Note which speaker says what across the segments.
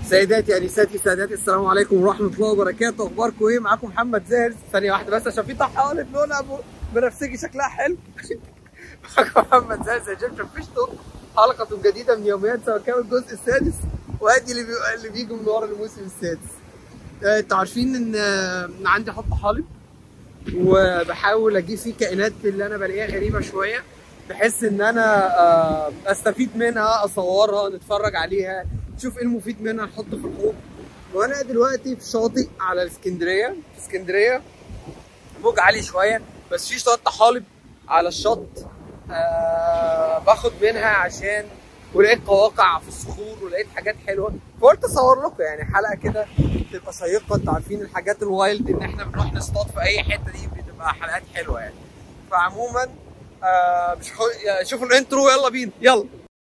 Speaker 1: سيداتي انساتي ساداتي السلام عليكم ورحمه الله وبركاته اخباركم ايه معاكم محمد زاهر ثانيه واحده بس عشان في طحالة لونها ب- بنفسجي شكلها حلو معاكم محمد زاهر زي جيم فيشتو حلقه جديده من يوميات سواكاوي الجزء السادس وادي اللي, بي... اللي بيجي من ورا الموسم السادس آه، انتوا عارفين ان آه، إن عندي حط حالب وبحاول اجيب فيه كائنات اللي انا بلاقيها غريبه شويه بحس ان انا آه، استفيد منها اصورها نتفرج عليها نشوف ايه المفيد منها نحطه في الحوض وانا دلوقتي في شاطئ على الاسكندريه في اسكندريه موج عالي شويه بس في شويه طحالب على الشط آه باخد منها عشان ولقيت قواقع في الصخور ولقيت حاجات حلوه فقلت اصور لكم يعني حلقه كده تبقى شيقه انتوا عارفين الحاجات الوايلد ان احنا بنروح نصطاد في اي حته دي بتبقى حلقات حلوه يعني فعموما آه مش حو... شوفوا الانترو يلا بينا يلا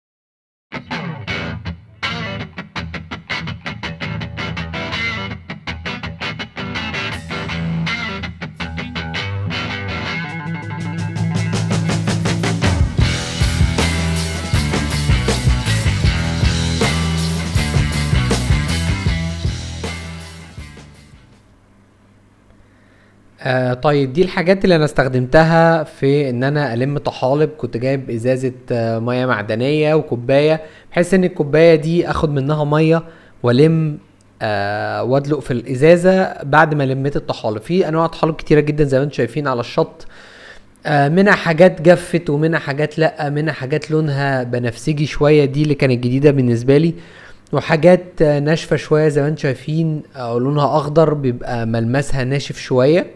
Speaker 2: آه طيب دي الحاجات اللي انا استخدمتها في ان انا الم طحالب كنت جايب ازازه آه ميه معدنيه وكوبايه بحيث ان الكوبايه دي اخد منها ميه والم آه وادلق في الازازه بعد ما لميت الطحالب في انواع طحالب كتيره جدا زي ما انتم شايفين على الشط آه منها حاجات جفت ومنها حاجات لا منها حاجات لونها بنفسجي شويه دي اللي كانت جديده بالنسبه لي وحاجات آه، ناشفه شويه زي ما انتم شايفين او لونها اخضر بيبقى ملمسها ناشف شويه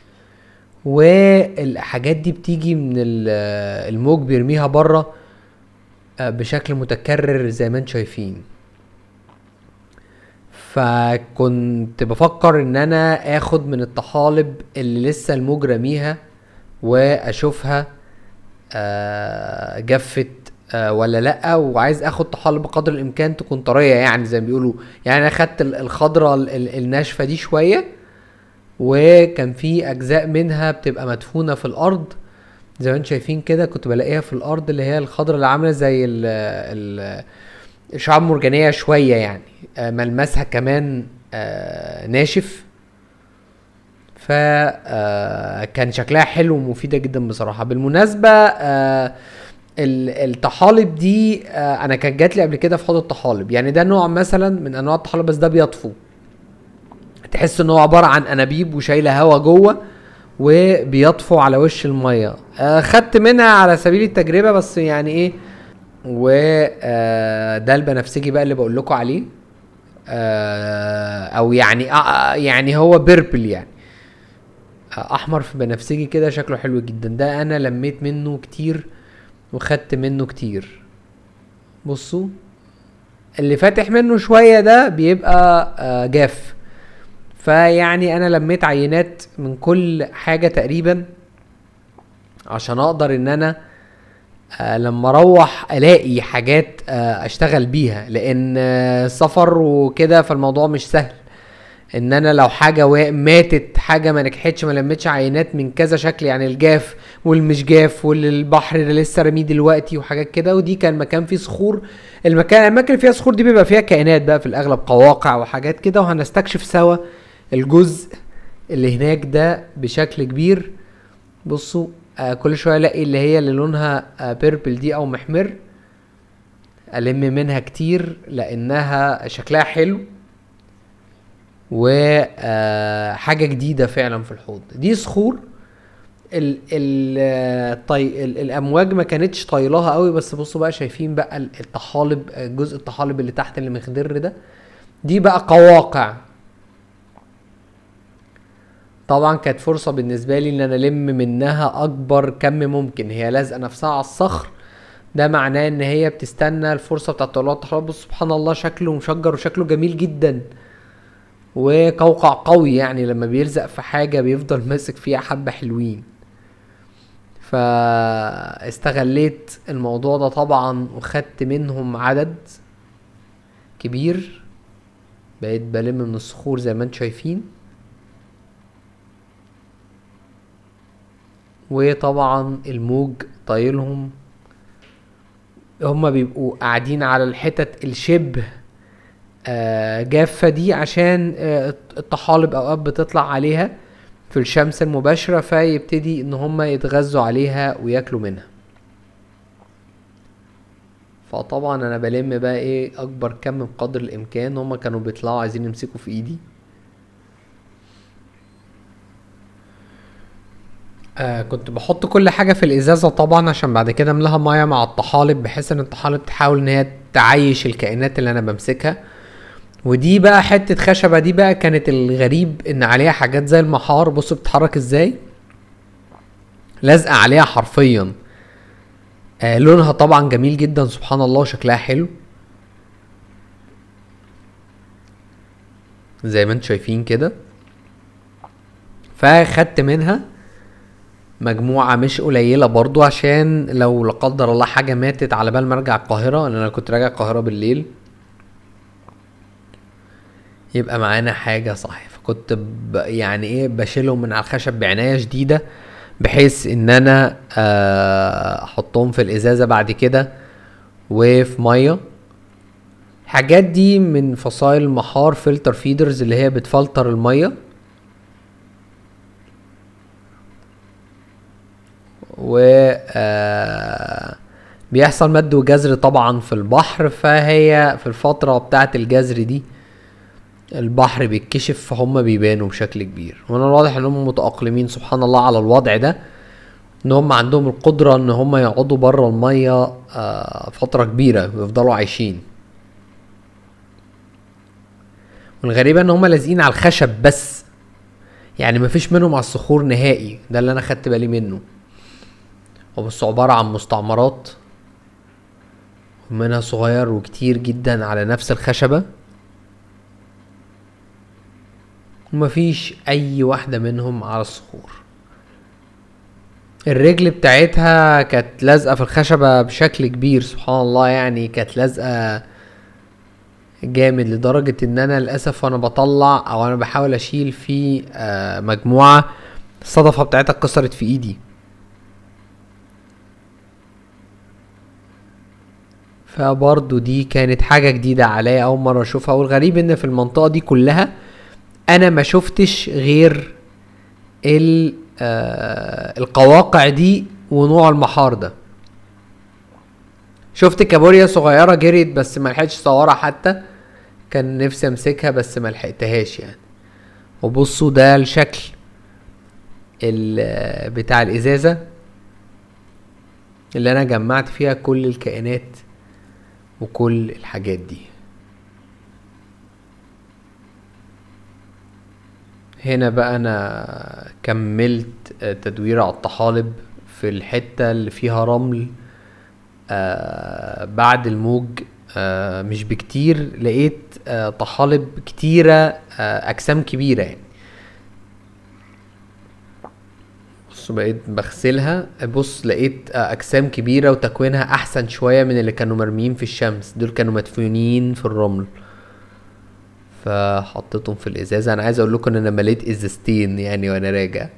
Speaker 2: والحاجات دي بتيجي من ال- الموج بيرميها بره آه، بشكل متكرر زي ما انتم شايفين فكنت بفكر ان انا اخد من الطحالب اللي لسه الموج رميها واشوفها آه، جفت آه، ولا لا وعايز اخد طحالب بقدر الامكان تكون طريه يعني زي ما بيقولوا يعني انا خدت ال- الخضره ال- ال- الناشفه دي شويه وكان في اجزاء منها بتبقى مدفونه في الارض زي ما انتم شايفين كده كنت بلاقيها في الارض اللي هي الخضره اللي عامله زي ال ال الشعاب مرجانيه شويه يعني آه، ملمسها كمان آه، ناشف فكان شكلها حلو ومفيدة جدا بصراحة بالمناسبة آه، ال- الطحالب دي آه، انا كانت جات لي قبل كده في حوض الطحالب يعني ده نوع مثلا من انواع الطحالب بس ده بيطفو تحس ان هو عبارة عن انابيب وشايلة هوا جوه وبيطفو على وش المية آه، خدت منها على سبيل التجربة بس يعني ايه وده البنفسجي بقى اللي بقول لكم عليه آه، او يعني آه، يعني هو بيربل يعني احمر في بنفسجي كده شكله حلو جدا ده انا لميت منه كتير وخدت منه كتير بصوا اللي فاتح منه شوية ده بيبقى آه، جاف فيعني انا لميت عينات من كل حاجة تقريبا عشان اقدر ان انا آه، لما اروح الاقي حاجات آه، اشتغل بيها لان آه، سفر وكده فالموضوع مش سهل ان انا لو حاجه وا- ماتت حاجه ما نجحتش ما لمتش عينات من كذا شكل يعني الجاف والمش جاف والبحر اللي لسه رميه دلوقتي وحاجات كده ودي كان مكان فيه صخور المكان الاماكن اللي فيها صخور دي بيبقى فيها كائنات بقى في الاغلب قواقع وحاجات كده وهنستكشف سوا الجزء اللي هناك ده بشكل كبير بصوا آه كل شويه الاقي اللي هي اللي لونها آه بيربل دي او محمر الم منها كتير لانها شكلها حلو وحاجه جديده فعلا في الحوض دي صخور ال ال آه، طي ال الامواج ما كانتش طايلاها قوي بس بصوا بقى شايفين بقى ال- الطحالب آه، جزء الطحالب اللي تحت اللي مخضر ده دي بقى قواقع طبعا كانت فرصه بالنسبه لي ان انا الم منها اكبر كم ممكن هي لازقه نفسها على الصخر ده معناه ان هي بتستنى الفرصه بتاعت طلوع الطحالب بص سبحان الله شكله مشجر وشكله جميل جدا وقوقع قوي يعني لما بيلزق في حاجة بيفضل ماسك فيها حبة حلوين فاستغليت الموضوع ده طبعا وخدت منهم عدد كبير بقيت بلم من الصخور زي ما انتم شايفين وطبعا الموج طايلهم هما بيبقوا قاعدين على الحتت الشبه آه، جافة دي عشان آه، الطحالب اوقات بتطلع عليها في الشمس المباشرة فيبتدي ان هم يتغذوا عليها وياكلوا منها فطبعا انا بلم بقى ايه اكبر كم بقدر الامكان هم كانوا بيطلعوا عايزين يمسكوا في ايدي آه كنت بحط كل حاجة في الإزازة طبعا عشان بعد كده املاها مية مع الطحالب بحيث إن الطحالب تحاول إن هي تعيش الكائنات اللي أنا بمسكها ودي بقى حتة خشبة دي بقى كانت الغريب إن عليها حاجات زي المحار بص بتتحرك إزاي لازقة عليها حرفيا آه لونها طبعا جميل جدا سبحان الله وشكلها حلو زي ما انتم شايفين كده فخدت منها مجموعة مش قليلة برضو عشان لو لا قدر الله حاجة ماتت على بال ما ارجع القاهرة لان انا كنت راجع القاهرة بالليل يبقى معانا حاجة صح فكنت ب يعني ايه بشيلهم من على الخشب بعناية شديدة بحيث ان انا آه، احطهم في الازازة بعد كده وفي مية الحاجات دي من فصائل المحار فلتر فيدرز اللي هي بتفلتر الميه و آه، بيحصل مد وجزر طبعا في البحر فهي في الفترة بتاعة الجزر دي البحر بيتكشف فهم بيبانوا بشكل كبير وانا الواضح ان هم متأقلمين سبحان الله على الوضع ده ان هم عندهم القدرة ان هم يقعدوا بره المية آه، فترة كبيرة ويفضلوا عايشين والغريبة ان هم لازقين على الخشب بس يعني مفيش منهم على الصخور نهائي ده اللي انا خدت بالي منه وبس عبارة عن مستعمرات ومنها صغير وكتير جدا على نفس الخشبة ومفيش أي واحدة منهم على الصخور الرجل بتاعتها كانت لازقة في الخشبة بشكل كبير سبحان الله يعني كانت لازقة جامد لدرجة ان انا للأسف وانا بطلع او انا بحاول اشيل في آه، مجموعة الصدفة بتاعتها اتكسرت في ايدي فبرضو دي كانت حاجة جديدة عليا أول مرة أشوفها والغريب إن في المنطقة دي كلها أنا ما شفتش غير ال آه القواقع دي ونوع المحار ده شفت كابوريا صغيرة جريت بس ما لحقتش اصورها حتى كان نفسي امسكها بس ما لحقتهاش يعني وبصوا ده الشكل ال- بتاع الازازة اللي انا جمعت فيها كل الكائنات وكل الحاجات دي هنا بقى انا كملت آه، تدوير على الطحالب في الحتة اللي فيها رمل آه بعد الموج آه مش بكتير لقيت آه طحالب كتيرة آه أجسام كبيرة يعني بص بقيت بغسلها بص لقيت آه أجسام كبيرة وتكوينها أحسن شوية من اللي كانوا مرميين في الشمس دول كانوا مدفونين في الرمل فحطيتهم في الإزازة أنا عايز أقول لكم إن أنا مليت إزازتين يعني وأنا راجع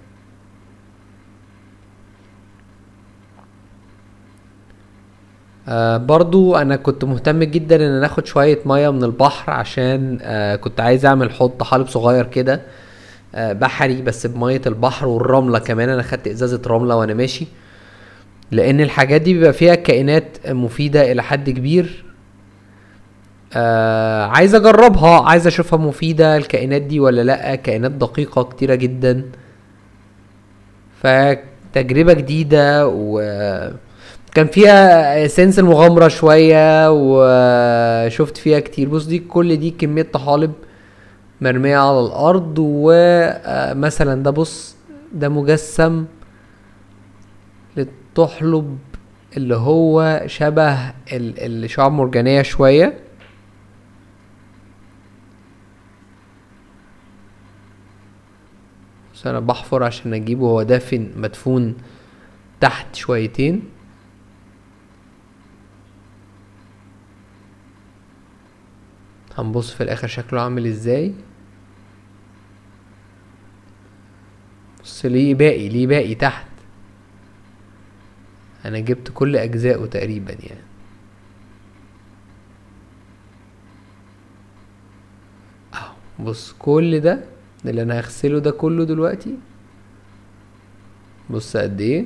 Speaker 2: آه برضو انا كنت مهتم جدا ان انا اخد شوية مية من البحر عشان آه كنت عايز اعمل حوض طحالب صغير كده آه بحري بس بمية البحر والرملة كمان انا خدت ازازة رملة وانا ماشي لان الحاجات دي بيبقى فيها كائنات مفيدة الى حد كبير آه عايز اجربها عايز اشوفها مفيدة الكائنات دي ولا لا كائنات دقيقة كتيرة جدا فتجربة جديدة و كان فيها سنس المغامرة شوية وشفت فيها كتير بص دي كل دي كمية طحالب مرمية على الأرض ومثلا ده بص ده مجسم للطحلب اللي هو شبه ال- الشعاب المرجانية شوية بس أنا بحفر عشان أجيبه هو دافن مدفون تحت شويتين هنبص في الاخر شكله عامل ازاي بص ليه باقي ليه باقي تحت انا جبت كل اجزائه تقريبا يعني بص كل ده اللي انا هغسله ده كله دلوقتي بص قد ايه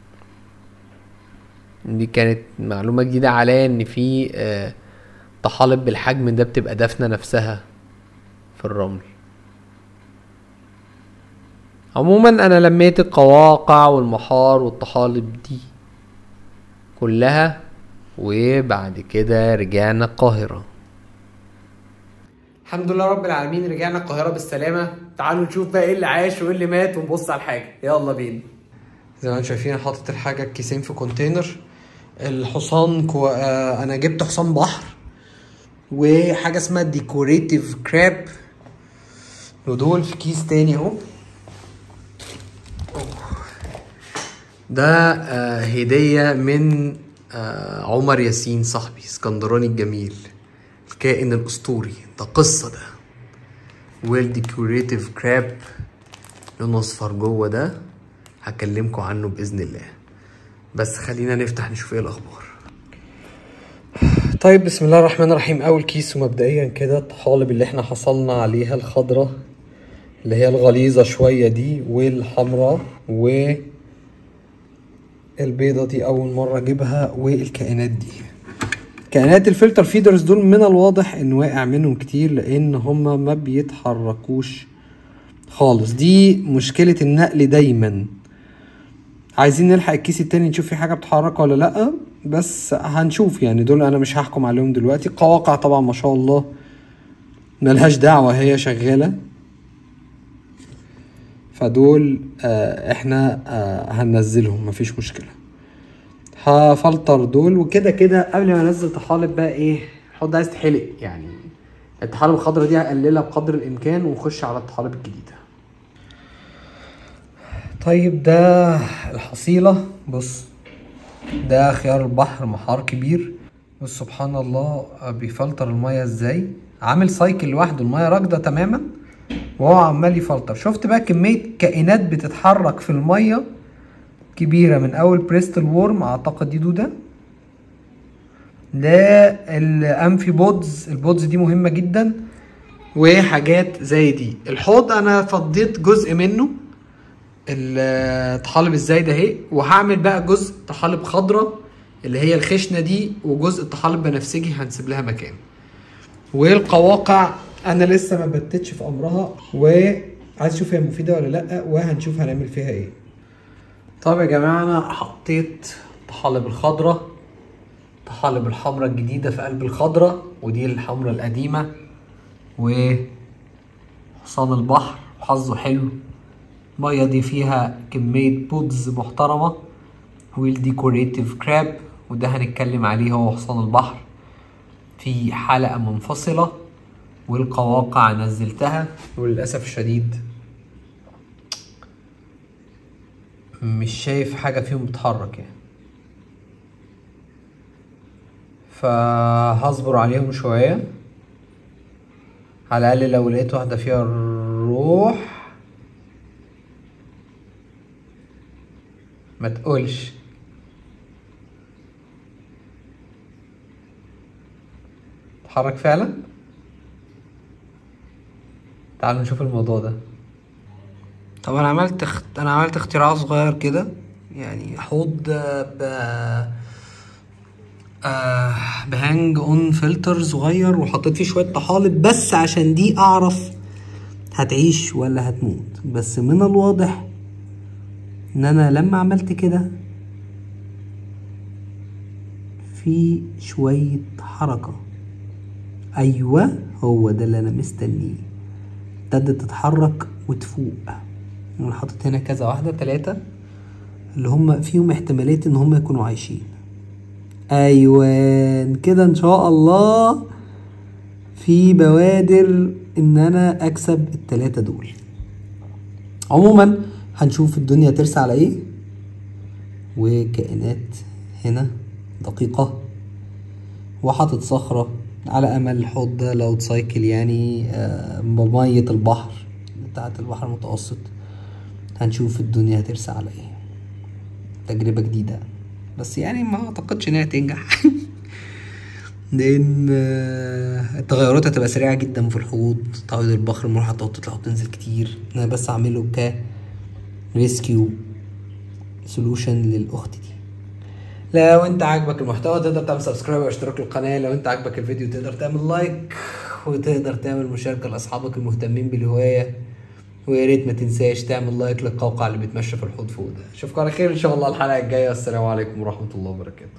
Speaker 2: دي كانت معلومة جديدة عليا ان في آه، طحالب بالحجم ده بتبقى دافنة نفسها في الرمل عموما انا لميت القواقع والمحار والطحالب دي كلها وبعد كده رجعنا القاهرة الحمد لله رب العالمين رجعنا القاهرة بالسلامة تعالوا نشوف بقى ايه اللي عاش وايه اللي مات ونبص على الحاجة يلا بينا زي ما انتم شايفين أنا حاطط الحاجة الكيسين في كونتينر الحصان كو... آه انا جبت حصان بحر وحاجة اسمها ديكوريتيف كراب ودول في كيس تاني اهو ده آه هدية من آه عمر ياسين صاحبي اسكندراني الجميل الكائن الأسطوري ده قصة ده ويل ديكوريتيف كراب لونه أصفر جوه ده هكلمكم عنه بإذن الله بس خلينا نفتح نشوف ايه الأخبار طيب بسم الله الرحمن الرحيم أول كيس ومبدئيا كده الطحالب اللي احنا حصلنا عليها الخضرة اللي هي الغليظة شوية دي والحمراء و البيضة دي أول مرة أجيبها والكائنات دي كائنات الفلتر فيدرز دول من الواضح إن واقع منهم كتير لأن هما ما بيتحركوش خالص دي مشكلة النقل دايما عايزين نلحق الكيس التاني نشوف في حاجة بتتحرك ولا لأ بس هنشوف يعني دول أنا مش هحكم عليهم دلوقتي القواقع طبعا ما شاء الله ملهاش دعوة هي شغالة فدول آه احنا آه هننزلهم مفيش مشكلة هفلتر دول وكده كده قبل ما انزل طحالب بقى ايه الحوض ده عايز تحلق يعني الطحالب الخضرا دي هقللها بقدر الامكان ونخش على الطحالب الجديدة طيب ده الحصيلة بص ده خيار البحر محار كبير بص سبحان الله بيفلتر المية ازاي عامل سايكل لوحده المية راكدة تماما وهو عمال يفلتر شفت بقى كمية كائنات بتتحرك في المية كبيرة من أول بريستل وورم أعتقد دي دودة ده الأنفي بودز البودز دي مهمة جدا وحاجات زي دي الحوض أنا فضيت جزء منه الطحالب الزايدة اهي وهعمل بقى جزء طحالب خضرة اللي هي الخشنة دي وجزء طحالب بنفسجي هنسيب لها مكان والقواقع انا لسه ما بتتش في امرها وعايز اشوف هي مفيده ولا لا وهنشوف هنعمل فيها ايه طب يا جماعه انا حطيت طحالب الخضره طحالب الحمراء الجديده في قلب الخضره ودي الحمراء القديمه وحصان البحر حظه حلو الميه دي فيها كميه بودز محترمه والديكوريتيف كراب وده هنتكلم عليه هو حصان البحر في حلقه منفصله والقواقع نزلتها وللأسف الشديد مش شايف حاجة فيهم بتتحرك يعني فهصبر عليهم شوية على الأقل لو لقيت واحدة فيها روح ما تقولش تتحرك فعلا تعالوا نشوف الموضوع ده طب انا عملت اخت... انا عملت اختراع صغير كده يعني حوض ب آه بهانج اون فلتر صغير وحطيت فيه شويه طحالب بس عشان دي اعرف هتعيش ولا هتموت بس من الواضح ان انا لما عملت كده في شويه حركه ايوه هو ده اللي انا مستنيه ابتدت تتحرك وتفوق انا حاطط هنا كذا واحدة تلاتة اللي هم فيهم احتمالية ان هم يكونوا عايشين ايوان كده ان شاء الله في بوادر ان انا اكسب التلاتة دول عموما هنشوف الدنيا ترسى على ايه وكائنات هنا دقيقة وحاطط صخرة على امل الحوض ده لو تسايكل يعني بمية البحر بتاعت البحر المتوسط هنشوف الدنيا هترسى على ايه تجربة جديدة بس يعني ما اعتقدش انها تنجح لان آه، التغيرات هتبقى سريعه جدا في الحوض تعويض البخر المروحه هتقعد تطلع وتنزل كتير انا بس اعمله ك ريسكيو سولوشن للاخت دي لو انت عاجبك المحتوى تقدر تعمل سبسكرايب واشتراك للقناه لو انت عاجبك الفيديو تقدر تعمل لايك وتقدر تعمل مشاركه لاصحابك المهتمين بالهوايه ويا ريت ما تنساش تعمل لايك للقوقع اللي بيتمشى في الحوض فوق ده اشوفكم على خير ان شاء الله الحلقه الجايه السلام عليكم ورحمه الله وبركاته